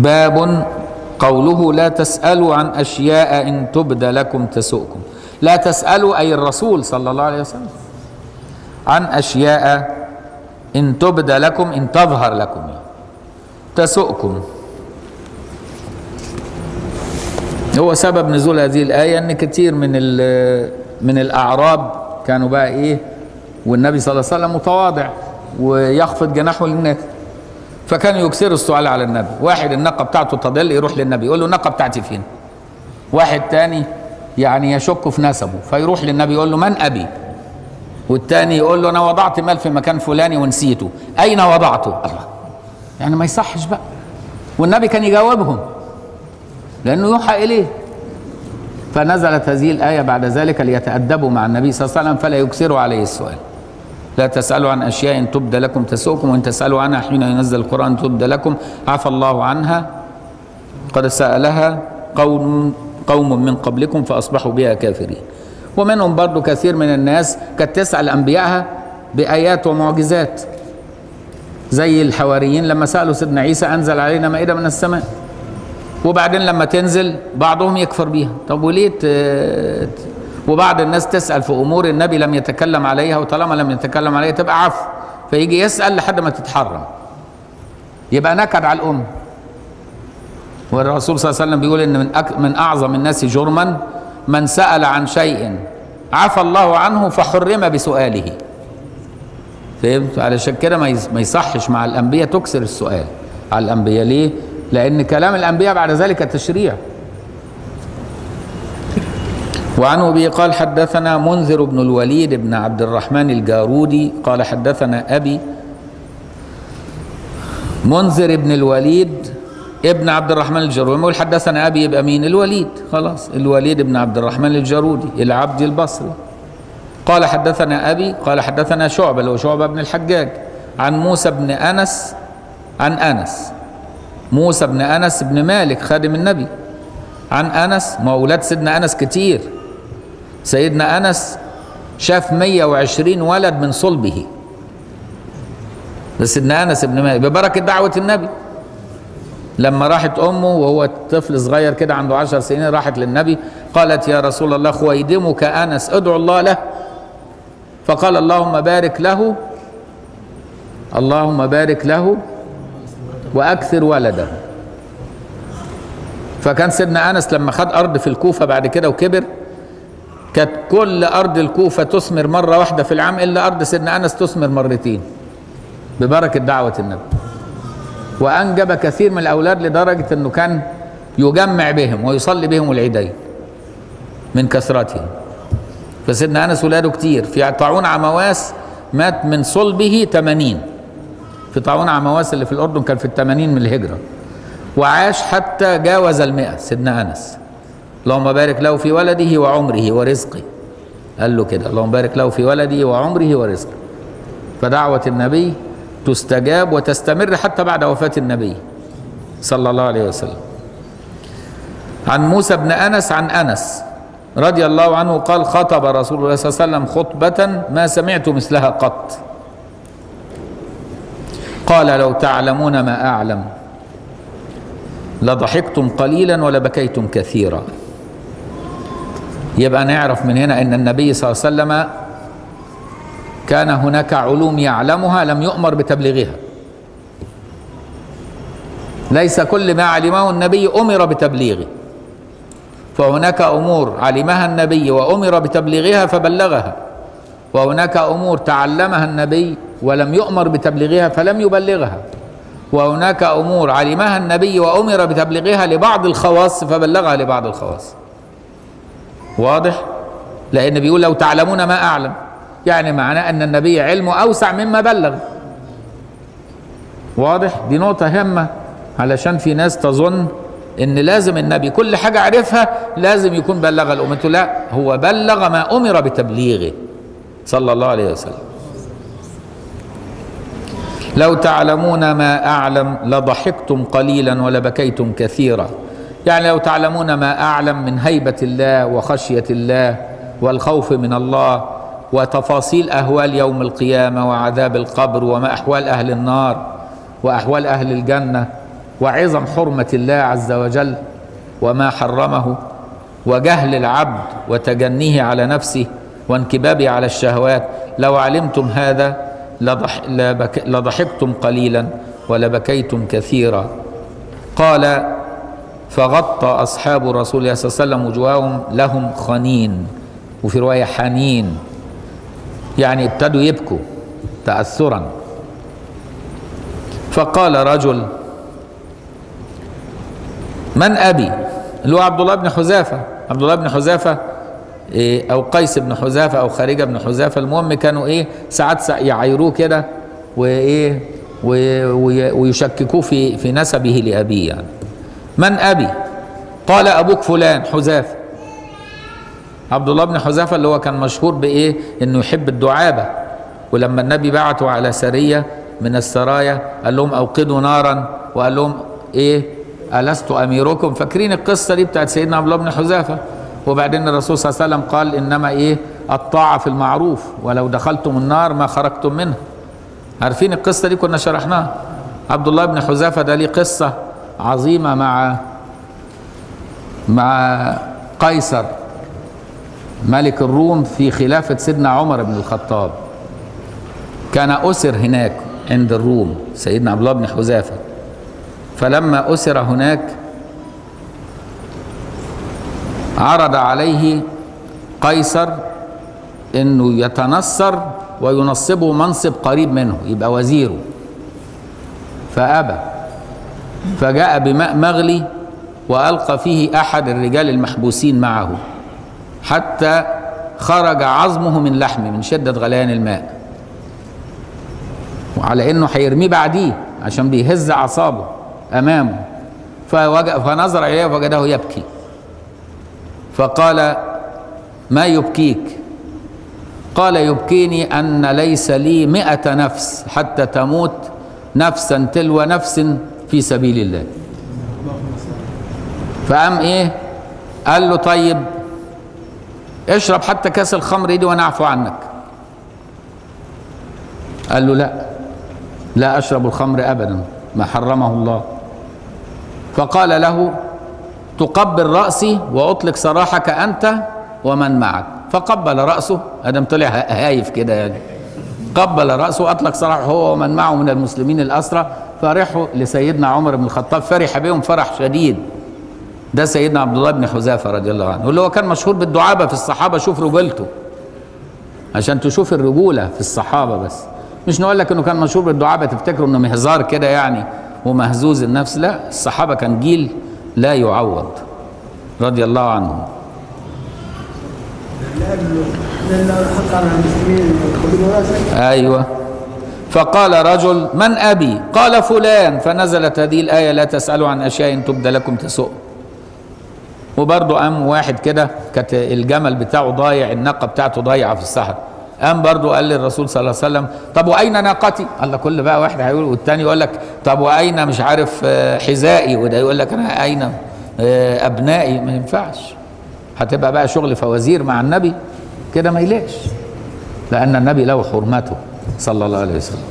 باب قوله لا تسألوا عن أشياء إن تبد لكم تسؤكم لا تسألوا أي الرسول صلى الله عليه وسلم عن أشياء إن تبد لكم إن تظهر لكم تسؤكم هو سبب نزول هذه الآية أن كثير من من الأعراب كانوا بقى إيه والنبي صلى الله عليه وسلم متواضع ويخفض جناحه للناس فكانوا يكثروا السؤال على النبي واحد الناقة بتاعته تضل يروح للنبي يقول له الناقة بتاعتي فين واحد تاني يعني يشك في نسبه فيروح للنبي يقول له من أبي والتاني يقول له أنا وضعت مال في مكان فلاني ونسيته أين وضعته الله يعني ما يصحش بقى والنبي كان يجاوبهم لأنه يوحى إليه فنزلت هذه الآية بعد ذلك ليتأدبوا مع النبي صلى الله عليه وسلم فلا يكثروا عليه السؤال لا تسألوا عن أشياء إن تبد لكم تسؤكم وإن تسألوا عنها حين ينزل القرآن تبد لكم عفى الله عنها قد سألها قوم قوم من قبلكم فأصبحوا بها كافرين ومنهم برضو كثير من الناس كانت تسأل أنبيائها بآيات ومعجزات زي الحواريين لما سألوا سيدنا عيسى أنزل علينا مائدة من السماء وبعدين لما تنزل بعضهم يكفر بيها طب وليه ت... وبعض الناس تسأل في أمور النبي لم يتكلم عليها وطالما لم يتكلم عليها تبقى عفو فيجي يسأل لحد ما تتحرم يبقى نكد على الأم والرسول صلى الله عليه وسلم بيقول إن من, أك... من أعظم الناس جرما من سأل عن شيء عفى الله عنه فحرم بسؤاله فهمت علشان كده ما يصحش مع الأنبياء تكسر السؤال على الأنبياء ليه؟ لأن كلام الأنبياء بعد ذلك تشريع وعن أبي قال حدثنا منذر بن الوليد بن عبد الرحمن الجارودي قال حدثنا أبي منذر بن الوليد ابن عبد الرحمن الجارودي يقول حدثنا أبي يبقى مين الوليد خلاص الوليد بن عبد الرحمن الجارودي العبد البصري قال حدثنا أبي قال حدثنا شعبة اللي هو شعبة بن الحجاج عن موسى بن أنس عن أنس موسى بن أنس بن مالك خادم النبي عن أنس ما أولاد سيدنا أنس كتير سيدنا أنس شاف 120 ولد من صلبه ده سيدنا أنس بن مالك ببركة دعوة النبي لما راحت أمه وهو طفل صغير كده عنده عشر سنين راحت للنبي قالت يا رسول الله خويدمك أنس ادعو الله له فقال اللهم بارك له اللهم بارك له واكثر ولده فكان سيدنا انس لما خد ارض في الكوفه بعد كده وكبر كانت كل ارض الكوفه تثمر مره واحده في العام الا ارض سيدنا انس تثمر مرتين ببركه دعوه النبي وانجب كثير من الاولاد لدرجه انه كان يجمع بهم ويصلي بهم العيدين من كثرتهم فسيدنا انس ولاده كتير في طاعون عمواس مات من صلبه 80 في طاعون عمواس اللي في الأردن كان في الثمانين من الهجرة وعاش حتى جاوز المئة سيدنا أنس اللهم بارك له في ولده وعمره ورزقه قال له كده اللهم بارك له في ولده وعمره ورزقه فدعوة النبي تستجاب وتستمر حتى بعد وفاة النبي صلى الله عليه وسلم عن موسى بن أنس عن أنس رضي الله عنه قال خطب رسول الله صلى الله عليه وسلم خطبة ما سمعت مثلها قط قال لو تعلمون ما أعلم لضحكتم قليلا ولبكيتم كثيرا يبقى نعرف من هنا أن النبي صلى الله عليه وسلم كان هناك علوم يعلمها لم يؤمر بتبليغها ليس كل ما علمه النبي أمر بتبليغه فهناك أمور علمها النبي وأمر بتبليغها فبلغها وهناك أمور تعلمها النبي ولم يؤمر بتبليغها فلم يبلغها وهناك امور علمها النبي وامر بتبليغها لبعض الخواص فبلغها لبعض الخواص واضح لان بيقول لو تعلمون ما اعلم يعني معناه ان النبي علمه اوسع مما بلغ واضح دي نقطه هامه علشان في ناس تظن ان لازم النبي كل حاجه عرفها لازم يكون بلغ الامه لا هو بلغ ما امر بتبليغه صلى الله عليه وسلم لو تعلمون ما اعلم لضحكتم قليلا ولبكيتم كثيرا يعني لو تعلمون ما اعلم من هيبه الله وخشيه الله والخوف من الله وتفاصيل اهوال يوم القيامه وعذاب القبر وما احوال اهل النار واحوال اهل الجنه وعظم حرمة الله عز وجل وما حرمه وجهل العبد وتجنيه على نفسه وانكبابه على الشهوات لو علمتم هذا لضح لبك لضحكتم قليلا ولبكيتم كثيرا قال فغطى أصحاب رسول الله صلى الله عليه وسلم وجوههم لهم خنين وفي رواية حنين يعني ابتدوا يبكوا تأثرا فقال رجل من أبي اللي هو عبد الله بن حذافة عبد الله بن حذافة إيه أو قيس بن حذافة أو خارجة بن حذافة المهم كانوا إيه ساعات يعايروه كده وإيه ويشككوه في في نسبه لأبيه يعني من أبي قال أبوك فلان حذافة عبد الله بن حذافة اللي هو كان مشهور بإيه إنه يحب الدعابة ولما النبي بعته على سرية من السرايا قال لهم أوقدوا نارا وقال لهم إيه ألست أميركم فاكرين القصة دي بتاعت سيدنا عبد الله بن حذافة وبعدين الرسول صلى الله عليه وسلم قال إنما إيه الطاعة في المعروف ولو دخلتم النار ما خرجتم منها عارفين القصة دي كنا شرحناها عبد الله بن حذافة ده ليه قصة عظيمة مع مع قيصر ملك الروم في خلافة سيدنا عمر بن الخطاب كان أسر هناك عند الروم سيدنا عبد الله بن حذافة فلما أسر هناك عرض عليه قيصر انه يتنصر وينصبه منصب قريب منه يبقى وزيره فابى فجاء بماء مغلي والقى فيه احد الرجال المحبوسين معه حتى خرج عظمه من لحمه من شده غليان الماء وعلى انه هيرميه بعديه عشان بيهز اعصابه امامه فنظر اليه فوجده يبكي فقال ما يبكيك قال يبكيني أن ليس لي مئة نفس حتى تموت نفسا تلو نفس في سبيل الله فقام ايه قال له طيب اشرب حتى كاس الخمر دي وانا اعفو عنك قال له لا لا اشرب الخمر ابدا ما حرمه الله فقال له تقبل رأسي وأطلق سراحك أنت ومن معك فقبل رأسه أدم طلع هايف كده يعني قبل رأسه وأطلق سراحه هو ومن معه من المسلمين الأسرى فرحوا لسيدنا عمر بن الخطاب فرح بهم فرح شديد ده سيدنا عبد الله بن حذافة رضي الله عنه واللي هو كان مشهور بالدعابة في الصحابة شوف رجولته عشان تشوف الرجولة في الصحابة بس مش نقول لك انه كان مشهور بالدعابة تفتكروا انه مهزار كده يعني ومهزوز النفس لا الصحابة كان جيل لا يعوض رضي الله عنهم ايوه فقال رجل من ابي قال فلان فنزلت هذه الايه لا تسالوا عن اشياء تبدى لكم تسؤ وبرضه قام واحد كده كانت الجمل بتاعه ضايع الناقه بتاعته ضايعه في الصحراء قام برضه قال للرسول صلى الله عليه وسلم طب واين ناقتي؟ الله كل بقى واحد هيقول والتاني يقول لك طب واين مش عارف حذائي وده يقول لك انا اين ابنائي ما ينفعش هتبقى بقى شغل فوازير مع النبي كده ما يليش لان النبي له حرمته صلى الله عليه وسلم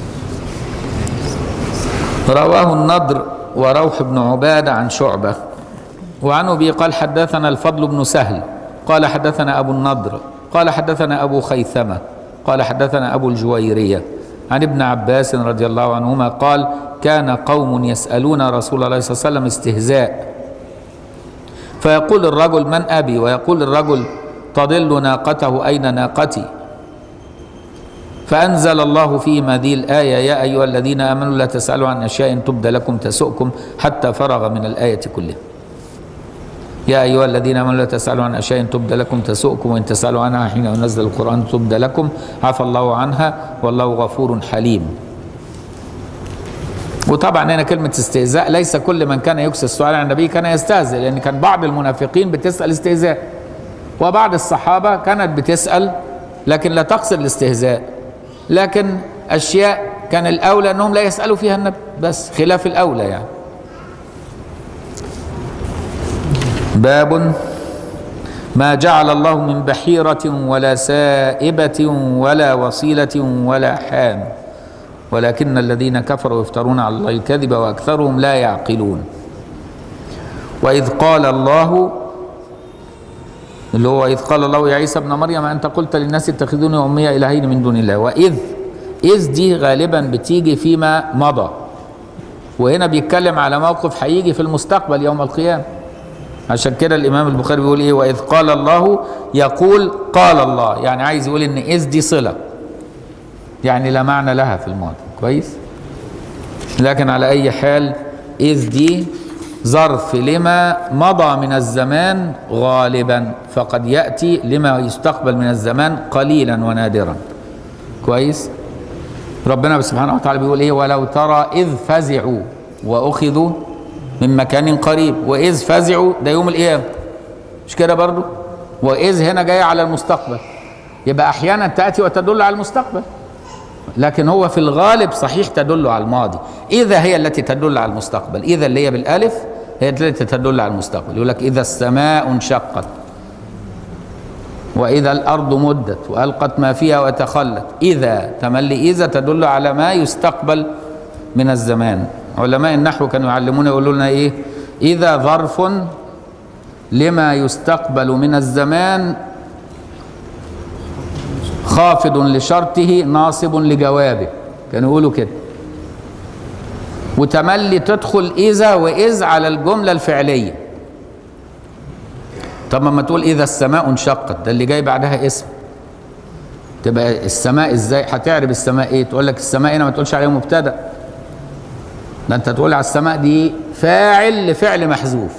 رواه النضر وروح بن عباده عن شعبه وعن ابي قال حدثنا الفضل بن سهل قال حدثنا ابو النضر قال حدثنا ابو خيثمه قال حدثنا ابو الجويريه عن ابن عباس رضي الله عنهما قال كان قوم يسالون رسول الله صلى الله عليه وسلم استهزاء فيقول الرجل من ابي ويقول الرجل تضل ناقته اين ناقتي فانزل الله فيما هذه الايه يا ايها الذين امنوا لا تسالوا عن اشياء تبد لكم تسؤكم حتى فرغ من الايه كلها يا أيها الذين آمنوا لا تسألوا عن أشياء تبد لكم تسؤكم وإن تسألوا عنها حين ينزل القرآن تبد لكم عفى الله عنها والله غفور حليم وطبعا هنا كلمة استهزاء ليس كل من كان يكسر السؤال عن النبي كان يستهزئ لأن كان بعض المنافقين بتسأل استهزاء وبعض الصحابة كانت بتسأل لكن لا تقصد الاستهزاء لكن أشياء كان الأولى أنهم لا يسألوا فيها النبي بس خلاف الأولى يعني باب ما جعل الله من بحيرة ولا سائبة ولا وصيلة ولا حام ولكن الذين كفروا يفترون على الله الكذب وأكثرهم لا يعقلون وإذ قال الله اللي هو إذ قال الله يا عيسى ابن مريم أنت قلت للناس اتخذوني وأمي إلهين من دون الله وإذ إذ دي غالبا بتيجي فيما مضى وهنا بيتكلم على موقف هيجي في المستقبل يوم القيامة عشان كده الإمام البخاري بيقول إيه وإذ قال الله يقول قال الله يعني عايز يقول إن إذ دي صلة يعني لا معنى لها في الماضي كويس لكن على أي حال إذ دي ظرف لما مضى من الزمان غالبا فقد يأتي لما يستقبل من الزمان قليلا ونادرا كويس ربنا سبحانه وتعالى بيقول ايه ولو ترى اذ فزعوا واخذوا من مكان قريب واذ فزعوا ده يوم القيامه مش كده برضو واذ هنا جايه على المستقبل يبقى احيانا تاتي وتدل على المستقبل لكن هو في الغالب صحيح تدل على الماضي اذا هي التي تدل على المستقبل اذا اللي هي بالالف هي التي تدل على المستقبل يقول لك اذا السماء انشقت وإذا الأرض مدت وألقت ما فيها وتخلت إذا تملي إذا تدل على ما يستقبل من الزمان علماء النحو كانوا يعلمونا يقولوا لنا إيه إذا ظرف لما يستقبل من الزمان خافض لشرطه ناصب لجوابه كانوا يقولوا كده وتملي تدخل إذا وإذ على الجملة الفعلية طب ما تقول اذا السماء انشقت ده اللي جاي بعدها اسم تبقى السماء ازاي هتعرف السماء ايه تقول لك السماء هنا ما تقولش عليها مبتدا ده انت تقول على السماء دي فاعل لفعل محذوف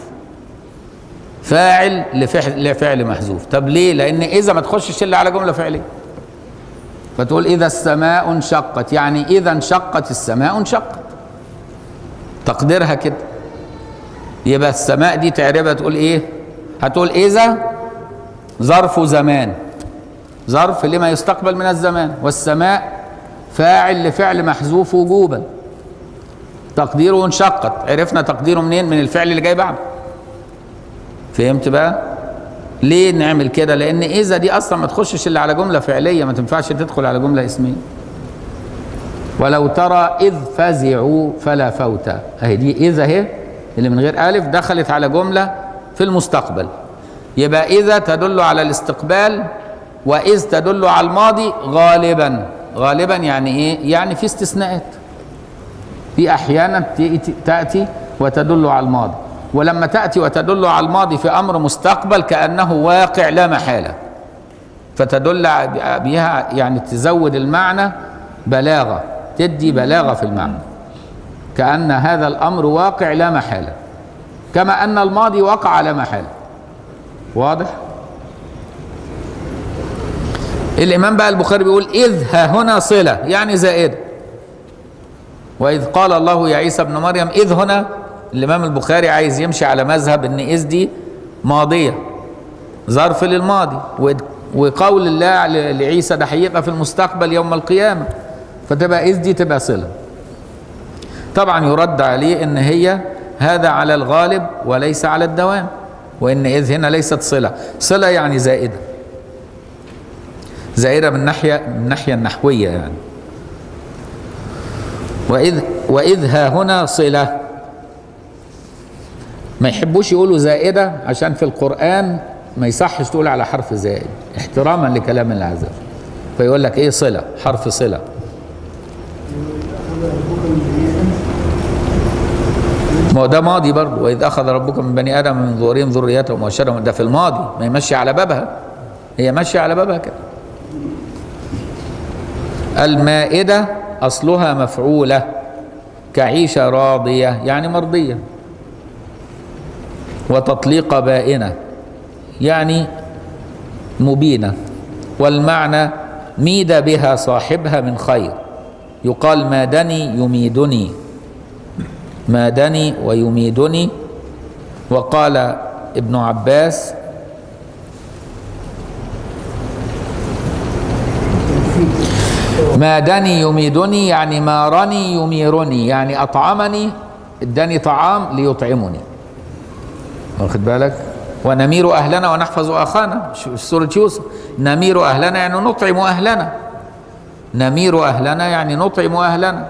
فاعل لفعل لفعل محذوف طب ليه لان اذا ما تخشش الا على جمله فعليه فتقول اذا السماء انشقت يعني اذا انشقت السماء انشقت تقديرها كده يبقى السماء دي تعرفها تقول ايه هتقول إذا ظرف زمان ظرف لما يستقبل من الزمان والسماء فاعل لفعل محذوف وجوبا تقديره انشقت عرفنا تقديره منين من الفعل اللي جاي بعده فهمت بقى ليه نعمل كده لان اذا دي اصلا ما تخشش الا على جمله فعليه ما تنفعش تدخل على جمله اسميه ولو ترى اذ فزعوا فلا فوت اهي دي اذا اهي اللي من غير الف دخلت على جمله في المستقبل يبقى إذا تدل على الاستقبال وإذ تدل على الماضي غالبا غالبا يعني إيه؟ يعني في استثناءات في أحيانا تأتي وتدل على الماضي ولما تأتي وتدل على الماضي في أمر مستقبل كأنه واقع لا محالة فتدل بها يعني تزود المعنى بلاغة تدي بلاغة في المعنى كأن هذا الأمر واقع لا محالة كما أن الماضي وقع على محل واضح الإمام بقى البخاري بيقول إذ ها هنا صلة يعني زائدة وإذ قال الله يا عيسى ابن مريم إذ هنا الإمام البخاري عايز يمشي على مذهب إن إذ دي ماضية ظرف للماضي وقول الله لعيسى ده هيبقى في المستقبل يوم القيامة فتبقى إذ دي تبقى صلة طبعا يرد عليه إن هي هذا على الغالب وليس على الدوام وإن إذ هنا ليست صلة صلة يعني زائدة زائدة من ناحية من الناحية النحوية يعني وإذ وإذ ها هنا صلة ما يحبوش يقولوا زائدة عشان في القرآن ما يصحش تقول على حرف زائد احتراما لكلام الله عز وجل فيقول لك ايه صلة حرف صلة ما هو ده ماضي برضه واذ اخذ ربك من بني ادم من ظهورهم ذريتهم واشهدهم ده في الماضي ما يمشي على بابها هي ماشيه على بابها كده المائده اصلها مفعوله كعيشه راضيه يعني مرضيه وتطليق بائنه يعني مبينه والمعنى ميد بها صاحبها من خير يقال مادني يميدني مادني ويميدني وقال ابن عباس مادني يميدني يعني مارني يميرني يعني أطعمني اداني طعام ليطعمني واخد بالك ونمير أهلنا ونحفظ أخانا في سورة يوسف نمير أهلنا يعني نطعم أهلنا نمير أهلنا يعني نطعم أهلنا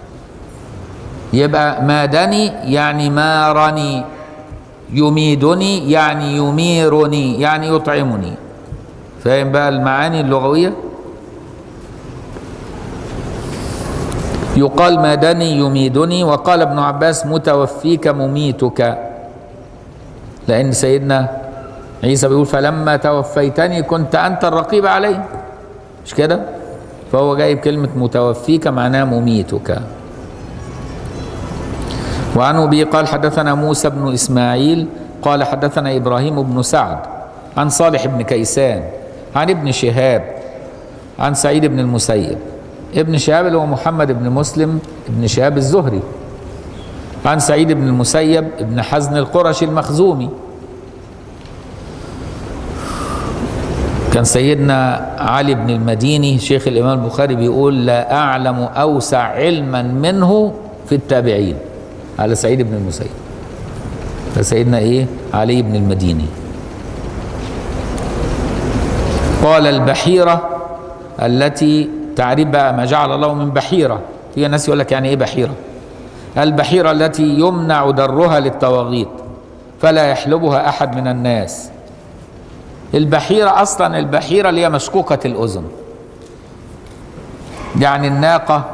يبقى مادني يعني مارني يميدني يعني يميرني يعني يطعمني فاهم بقى المعاني اللغوية يقال مادني يميدني وقال ابن عباس متوفيك مميتك لأن سيدنا عيسى بيقول فلما توفيتني كنت أنت الرقيب علي مش كده فهو جايب كلمة متوفيك معناها مميتك وعن أبي قال حدثنا موسى بن إسماعيل قال حدثنا إبراهيم بن سعد عن صالح بن كيسان عن ابن شهاب عن سعيد بن المسيب ابن شهاب اللي هو محمد بن مسلم ابن شهاب الزهري عن سعيد بن المسيب ابن حزن القرشي المخزومي كان سيدنا علي بن المديني شيخ الإمام البخاري بيقول لا أعلم أوسع علما منه في التابعين على سعيد بن المسيب فسيدنا إيه علي بن المديني قال البحيرة التي تعريف بقى ما جعل الله من بحيرة في ناس يقول لك يعني إيه بحيرة البحيرة التي يمنع درها للطواغيت فلا يحلبها أحد من الناس البحيرة أصلا البحيرة اللي هي مشقوقة الأذن يعني الناقة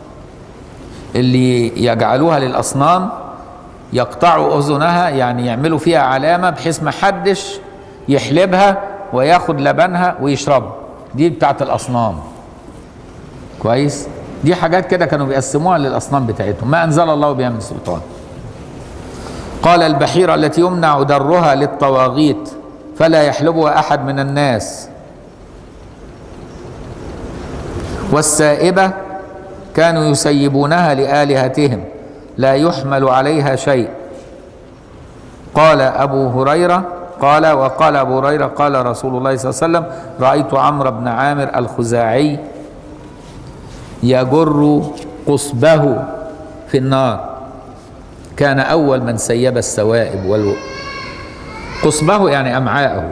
اللي يجعلوها للأصنام يقطعوا أذنها يعني يعملوا فيها علامة بحيث ما حدش يحلبها وياخد لبنها ويشربه دي بتاعت الأصنام كويس دي حاجات كده كانوا بيقسموها للأصنام بتاعتهم ما أنزل الله بها من سلطان قال البحيرة التي يمنع درها للطواغيت فلا يحلبها أحد من الناس والسائبة كانوا يسيبونها لآلهتهم لا يحمل عليها شيء قال أبو هريرة قال وقال أبو هريرة قال رسول الله صلى الله عليه وسلم رأيت عمرو بن عامر الخزاعي يجر قصبه في النار كان أول من سيب السوائب والو قصبه يعني أمعاءه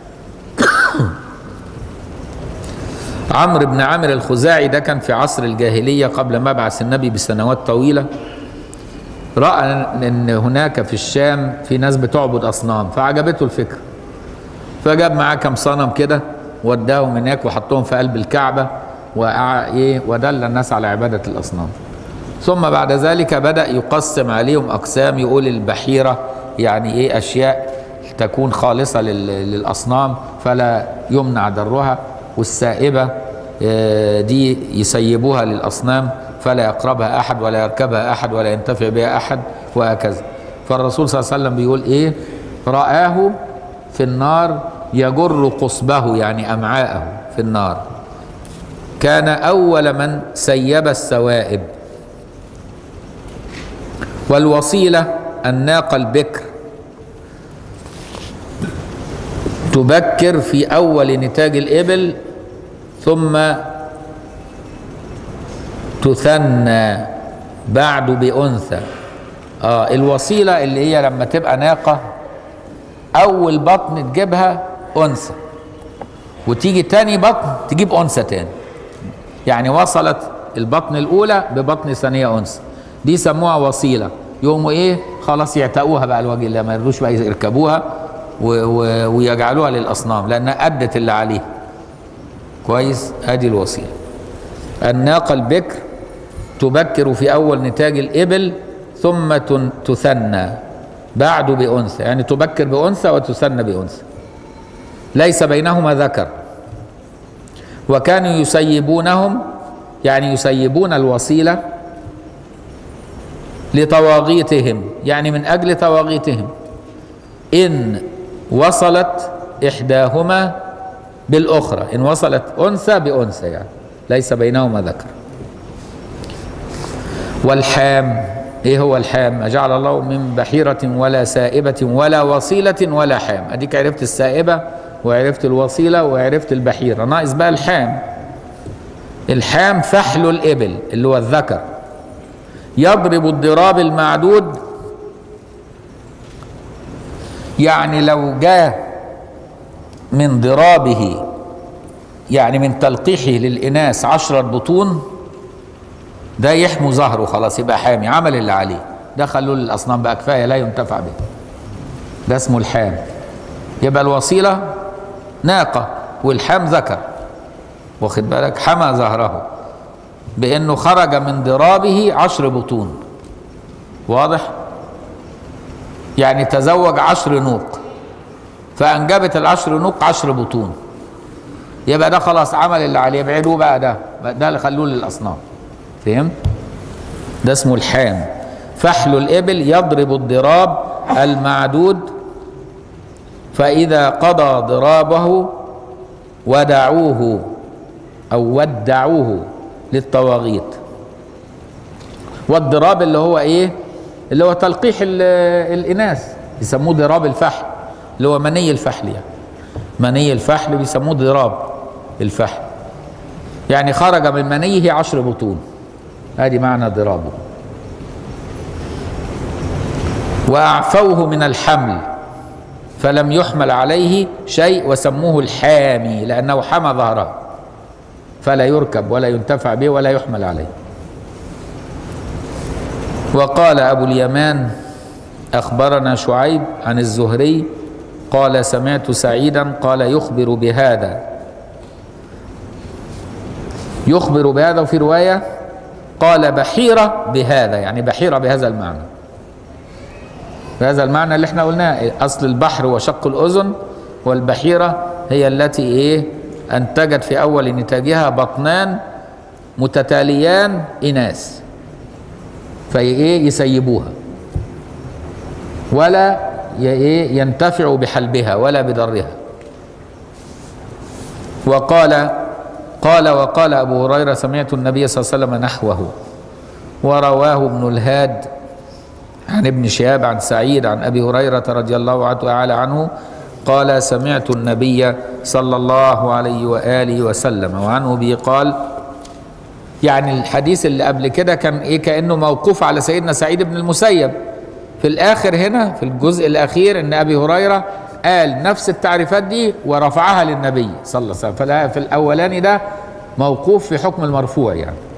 عمرو بن عامر الخزاعي ده كان في عصر الجاهلية قبل مبعث النبي بسنوات طويلة رأى أن هناك في الشام في ناس بتعبد أصنام فعجبته الفكرة فجاب معاه كم صنم كده وداهم هناك وحطهم في قلب الكعبة وإيه ودل الناس على عبادة الأصنام ثم بعد ذلك بدأ يقسم عليهم أقسام يقول البحيرة يعني إيه أشياء تكون خالصة للأصنام فلا يمنع درها والسائبة دي يسيبوها للأصنام فلا يقربها أحد ولا يركبها أحد ولا ينتفع بها أحد وهكذا فالرسول صلى الله عليه وسلم بيقول إيه رآه في النار يجر قصبه يعني أمعاءه في النار كان أول من سيب السوائب والوصيلة الناقة البكر تبكر في أول نتاج الإبل ثم تثنى بعد بأنثى آه الوصيلة اللي هي لما تبقى ناقة أول بطن تجيبها أنثى وتيجي تاني بطن تجيب أنثى تاني يعني وصلت البطن الأولى ببطن ثانية أنثى دي سموها وصيلة يقوموا إيه خلاص يعتقوها بقى الوجه الله ما يرضوش بقى يركبوها ويجعلوها للأصنام لأنها أدت اللي عليها كويس ادي الوصيله الناقه البكر تبكر في اول نتاج الابل ثم تثنى بعد بانثى يعني تبكر بانثى وتثنى بانثى ليس بينهما ذكر وكانوا يسيبونهم يعني يسيبون الوصيله لطواغيتهم يعني من اجل طواغيتهم ان وصلت احداهما بالأخرى إن وصلت أنثى بأنثى يعني ليس بينهما ذكر والحام إيه هو الحام ما جعل الله من بحيرة ولا سائبة ولا وصيلة ولا حام أديك عرفت السائبة وعرفت الوصيلة وعرفت البحيرة ناقص بقى الحام الحام فحل الإبل اللي هو الذكر يضرب الضراب المعدود يعني لو جاء من ضرابه يعني من تلقيحه للإناث عشرة بطون ده يحمو ظهره خلاص يبقى حامي عمل اللي عليه ده خلوه للأصنام بقى كفاية لا ينتفع به ده اسمه الحام يبقى الوصيلة ناقة والحام ذكر واخد بالك حمى ظهره بأنه خرج من ضرابه عشر بطون واضح يعني تزوج عشر نوق فأنجبت العشر نوق عشر بطون يبقى ده خلاص عمل اللي عليه ابعدوه بقى ده ده اللي خلوه للأصنام فهمت ده اسمه الحام فحل الإبل يضرب الضراب المعدود فإذا قضى ضرابه ودعوه أو ودعوه للطواغيت والضراب اللي هو إيه اللي هو تلقيح الإناث يسموه ضراب الفحل اللي هو مني الفحل يعني مني الفحل بيسموه ضراب الفحل يعني خرج من منيه عشر بطون هذه معنى ضرابه وأعفوه من الحمل فلم يحمل عليه شيء وسموه الحامي لأنه حمى ظهره فلا يركب ولا ينتفع به ولا يحمل عليه وقال أبو اليمان أخبرنا شعيب عن الزهري قال سمعت سعيدا قال يخبر بهذا يخبر بهذا وفي رواية قال بحيرة بهذا يعني بحيرة بهذا المعنى بهذا المعنى اللي احنا قلناه أصل البحر وشق الأذن والبحيرة هي التي إيه أنتجت في أول نتاجها بطنان متتاليان إناث فإيه يسيبوها ولا إيه ينتفع بحلبها ولا بضرها وقال قال وقال أبو هريرة سمعت النبي صلى الله عليه وسلم نحوه ورواه ابن الهاد عن ابن شهاب عن سعيد عن أبي هريرة رضي الله تعالى عنه قال سمعت النبي صلى الله عليه وآله وسلم وعنه به قال يعني الحديث اللي قبل كده كان ايه كانه موقوف على سيدنا سعيد بن المسيب في الاخر هنا في الجزء الاخير ان ابي هريره قال نفس التعريفات دي ورفعها للنبي صلى الله عليه وسلم ففي الاولاني ده موقوف في حكم المرفوع يعني